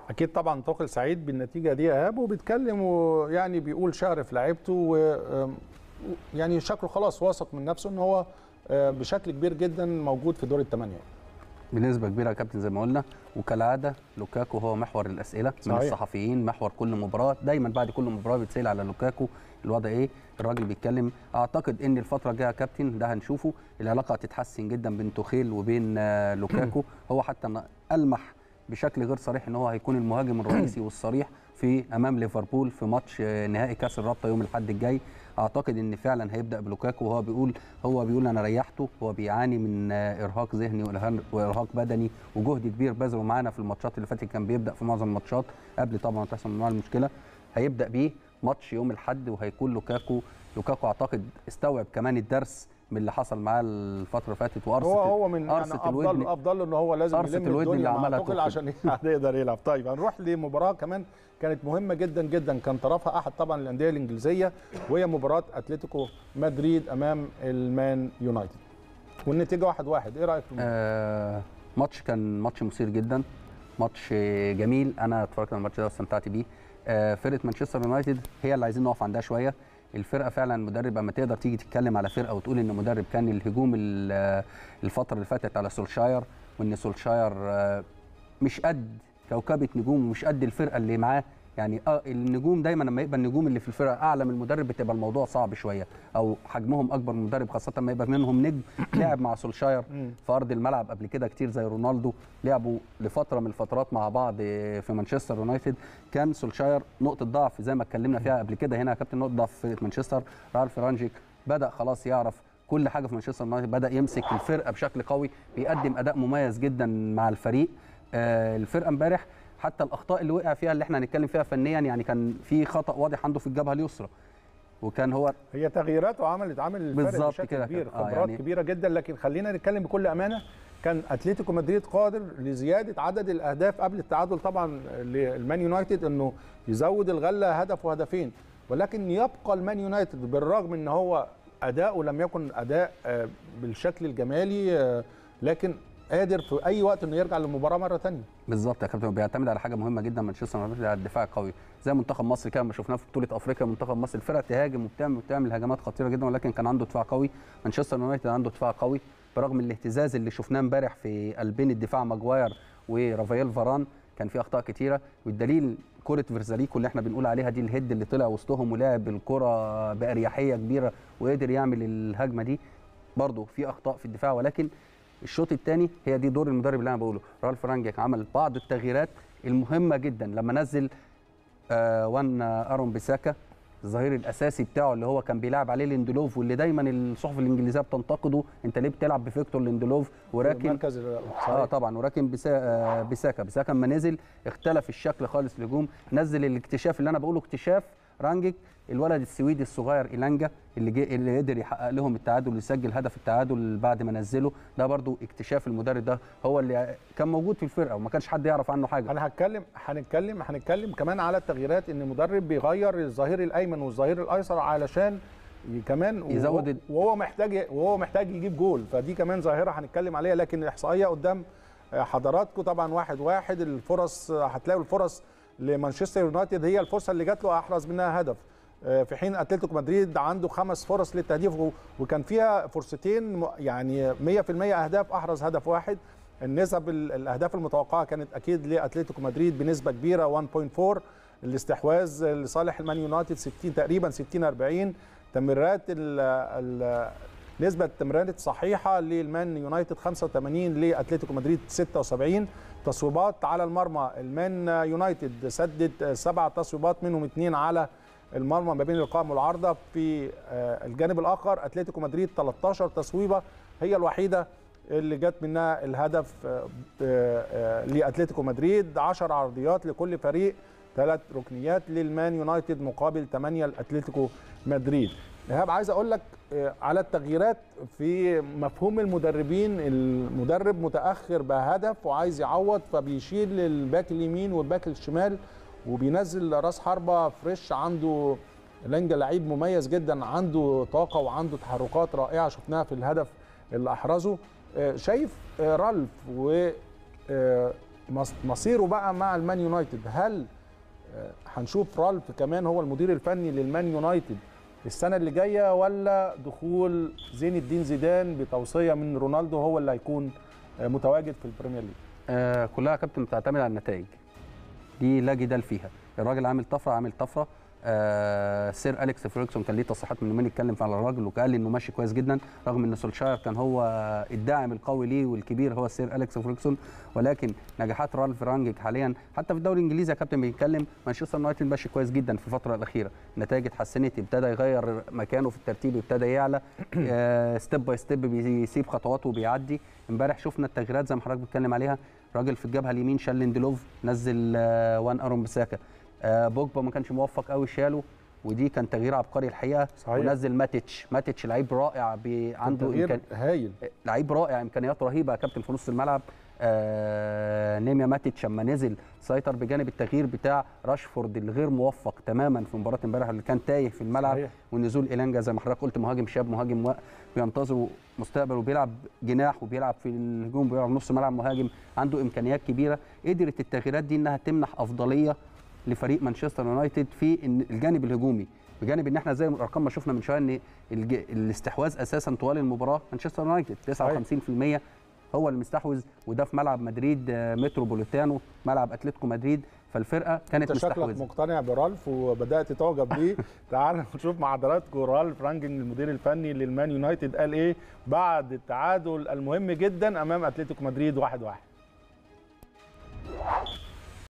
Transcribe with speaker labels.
Speaker 1: اكيد طبعا توخل سعيد بالنتيجه دي يا ايهاب وبيتكلم ويعني بيقول شعر في لعيبته و يعني شكله خلاص واثق من نفسه ان هو آه، بشكل كبير جدا موجود في دور الثمانيه
Speaker 2: بنسبه كبيره يا كابتن زي ما قلنا وكالعاده لوكاكو هو محور الاسئله من
Speaker 1: صحيح.
Speaker 2: الصحفيين محور كل مباراه دايما بعد كل مباراه بيتسال على لوكاكو الوضع ايه الراجل بيتكلم اعتقد ان الفتره الجايه يا كابتن ده هنشوفه العلاقه هتتحسن جدا بين توخيل وبين آه، لوكاكو هو حتى ن- المح بشكل غير صريح ان هو هيكون المهاجم الرئيسي والصريح في امام ليفربول في ماتش آه، نهائي كاس الرابطه يوم الاحد الجاي اعتقد ان فعلا هيبدا بلوكاكو وهو بيقول هو بيقول انا ريحته هو بيعاني من آه، ارهاق ذهني وإرهاق- وارهاق بدني وجهد كبير بذله معانا في الماتشات اللي فاتت كان بيبدا في معظم الماتشات قبل طبعا ما تحصل معاه المشكله هيبدا بيه ماتش يوم الاحد وهيكون لوكاكو لوكاكو اعتقد استوعب كمان الدرس من اللي حصل معاه الفتره اللي فاتت وارصه
Speaker 1: هو هو من يعني
Speaker 2: قرصة
Speaker 1: افضل
Speaker 2: الودن.
Speaker 1: افضل ان هو لازم
Speaker 2: قرصة
Speaker 1: يلم
Speaker 2: الودن اللي
Speaker 1: الدنيا مع
Speaker 2: عملها
Speaker 1: توخيل
Speaker 2: توخيل.
Speaker 1: عشان يقدر يلعب طيب هنروح لمباراه كمان كانت مهمه جدا جدا كان طرفها احد طبعا الانديه الانجليزيه وهي مباراه اتلتيكو مدريد امام المان يونايتد والنتيجه واحد واحد ايه رايك في المباراة؟
Speaker 2: آه ماتش كان ماتش مثير جدا ماتش آه، جميل انا اتفرجت على الماتش ده واستمتعت بيه آه فرقه مانشستر يونايتد هي اللي عايزين نقف عندها شويه الفرقه فعلا مدرب اما تقدر تيجي تتكلم على فرقه وتقول ان مدرب كان الهجوم ال- آه، الفتره اللي فاتت على سولشاير وان سولشاير آه، مش قد كوكبه نجوم ومش قد الفرقه اللي معاه يعني اه النجوم دايما لما يبقى النجوم اللي في الفرقه اعلى من المدرب بتبقى الموضوع صعب شويه او حجمهم اكبر من المدرب خاصه لما يبقى منهم نجم لعب مع سولشاير في ارض الملعب قبل كده كتير زي رونالدو لعبوا لفتره من الفترات مع بعض في مانشستر يونايتد كان سولشاير نقطه ضعف زي ما اتكلمنا فيها قبل كده هنا يا كابتن نقطه ضعف في فرقه مانشستر رالف رانجيك بدا خلاص يعرف كل حاجه في مانشستر يونايتد بدا يمسك الفرقه بشكل قوي بيقدم اداء مميز جدا مع الفريق آه الفرقه امبارح حتى الاخطاء اللي وقع فيها اللي احنا هنتكلم فيها فنيا يعني كان في خطا واضح عنده في الجبهه اليسرى وكان هو
Speaker 1: هي تغييرات وعملت عامل الفرق
Speaker 2: بالظبط
Speaker 1: بشكل
Speaker 2: كده.
Speaker 1: كبير
Speaker 2: آه،
Speaker 1: خبرات
Speaker 2: يعني-
Speaker 1: كبيره جدا لكن خلينا نتكلم بكل امانه كان اتلتيكو مدريد قادر لزياده عدد الاهداف قبل التعادل طبعا للمان يونايتد انه يزود الغله هدف وهدفين ولكن يبقى المان يونايتد بالرغم ان هو اداؤه لم يكن اداء آه، بالشكل الجمالي آه، لكن قادر في اي وقت انه يرجع للمباراه مره ثانيه
Speaker 2: بالظبط يا كابتن بيعتمد على حاجه مهمه جدا مانشستر يونايتد على الدفاع القوي زي منتخب مصر كده ما شفناه في بطوله افريقيا منتخب مصر الفرقه تهاجم وبتعمل وبتعمل هجمات خطيره جدا ولكن كان عنده دفاع قوي مانشستر يونايتد عنده دفاع قوي برغم الاهتزاز اللي شفناه امبارح في قلبين الدفاع ماجواير ورافائيل فاران كان في اخطاء كتيره والدليل كره فيرزاليكو اللي احنا بنقول عليها دي الهيد اللي طلع وسطهم ولعب الكره باريحيه كبيره وقدر يعمل الهجمه دي برضه في اخطاء في الدفاع ولكن الشوط الثاني هي دي دور المدرب اللي انا بقوله رالف رانجيك عمل بعض التغييرات المهمه جدا لما نزل آه وان ارون بيساكا الظهير الاساسي بتاعه اللي هو كان بيلعب عليه ليندلوف واللي دايما الصحف الانجليزيه بتنتقده انت ليه بتلعب بفيكتور ليندلوف وراكن
Speaker 1: المركز
Speaker 2: اه
Speaker 1: صحيح.
Speaker 2: طبعا وراكن بيسا آه بيساكا بيساكا لما نزل اختلف الشكل خالص الهجوم نزل الاكتشاف اللي انا بقوله اكتشاف رانجيك الولد السويدي الصغير إيلانجا اللي جه اللي قدر يحقق لهم التعادل ويسجل هدف التعادل بعد ما نزله ده برضو اكتشاف المدرب ده هو اللي كان موجود في الفرقه وما كانش حد يعرف عنه حاجه
Speaker 1: انا هتكلم هنتكلم هنتكلم كمان على التغييرات ان المدرب بيغير الظهير الايمن والظهير الايسر علشان ي- كمان وهو-
Speaker 2: يزود ال-
Speaker 1: وهو محتاج وهو محتاج يجيب جول فدي كمان ظاهره هنتكلم عليها لكن الاحصائيه قدام آه، حضراتكم طبعا واحد واحد الفرص آه، هتلاقوا الفرص لمانشستر يونايتد هي الفرصه اللي جات له احرز منها هدف آه، في حين اتلتيكو مدريد عنده خمس فرص للتهديف و- وكان فيها فرصتين م- يعني 100% اهداف احرز هدف واحد النسب ال- الاهداف المتوقعه كانت اكيد لاتلتيكو مدريد بنسبه كبيره 1.4 الاستحواذ لصالح المان يونايتد 60 تقريبا 60 40 تمريرات ال ال نسبة التمريرات الصحيحة للمان يونايتد 85 لأتلتيكو مدريد 76 تصويبات على المرمى المان يونايتد سدد سبع تصويبات منهم اثنين على المرمى ما بين القائم والعارضة في آه، الجانب الآخر أتلتيكو مدريد 13 تصويبة هي الوحيدة اللي جت منها الهدف آه، آه، آه، لأتلتيكو مدريد 10 عرضيات لكل فريق ثلاث ركنيات للمان يونايتد مقابل 8 لأتلتيكو مدريد إيهاب عايز أقول لك آه، على التغييرات في مفهوم المدربين المدرب متأخر بهدف وعايز يعوض فبيشيل الباك اليمين والباك الشمال وبينزل راس حربة فريش عنده لانجا لعيب مميز جدا عنده طاقة وعنده تحركات رائعة شفناها في الهدف اللي أحرزه آه، شايف آه، رالف و آه، مص- مصيره بقى مع المان يونايتد هل آه، هنشوف رالف كمان هو المدير الفني للمان يونايتد السنه اللي جايه ولا دخول زين الدين زيدان بتوصيه من رونالدو هو اللي هيكون آه، متواجد في البريمير ليج
Speaker 2: آه كلها يا كابتن بتعتمد على النتائج دي لا جدال فيها الراجل عامل طفره عامل طفره آه سير اليكس فيرجسون كان ليه تصريحات من يومين يتكلم على الراجل وقال لي انه ماشي كويس جدا رغم ان سولشاير كان هو الداعم القوي ليه والكبير هو سير اليكس فيرجسون ولكن نجاحات رالف رانجيك حاليا حتى في الدوري الانجليزي يا كابتن بيتكلم مانشستر يونايتد ماشي كويس جدا في الفتره الاخيره النتائج اتحسنت ابتدى يغير مكانه في الترتيب ابتدى يعلى ستيب باي ستيب بيسيب خطواته وبيعدي امبارح شفنا التغييرات زي ما حضرتك بتتكلم عليها راجل في الجبهه اليمين شال ليندلوف نزل آه، وان ارون بساكا آه، بوجبا ما كانش موفق قوي شاله ودي كان تغيير عبقري الحقيقه
Speaker 1: صحيح.
Speaker 2: ونزل ماتيتش ماتيتش لعيب رائع بي- عنده
Speaker 1: تغيير
Speaker 2: إمكان
Speaker 1: هايل
Speaker 2: لعيب رائع امكانيات رهيبه يا كابتن في نص الملعب آه نيميا ماتيتش لما نزل سيطر بجانب التغيير بتاع راشفورد الغير موفق تماما في مباراه امبارح اللي كان تايه في الملعب
Speaker 1: صحيح.
Speaker 2: ونزول ايلانجا زي ما حضرتك قلت مهاجم شاب مهاجم و- بينتظر مستقبل وبيلعب جناح وبيلعب في الهجوم بيلعب نص ملعب مهاجم عنده امكانيات كبيره قدرت التغييرات دي انها تمنح افضليه لفريق مانشستر يونايتد في إن- الجانب الهجومي بجانب ان احنا زي الارقام ما شفنا من شويه ان الج... الاستحواذ اساسا طوال المباراه مانشستر يونايتد 59% هو اللي مستحوذ وده في ملعب مدريد آه، متروبوليتانو ملعب اتلتيكو مدريد فالفرقه كانت
Speaker 1: انت شكلك
Speaker 2: مستحوذه
Speaker 1: مقتنع برالف وبدات تعجب بيه تعال نشوف مع حضراتكم رالف رانجنج المدير الفني للمان يونايتد قال ايه بعد التعادل المهم جدا امام اتلتيكو مدريد 1-1 واحد واحد.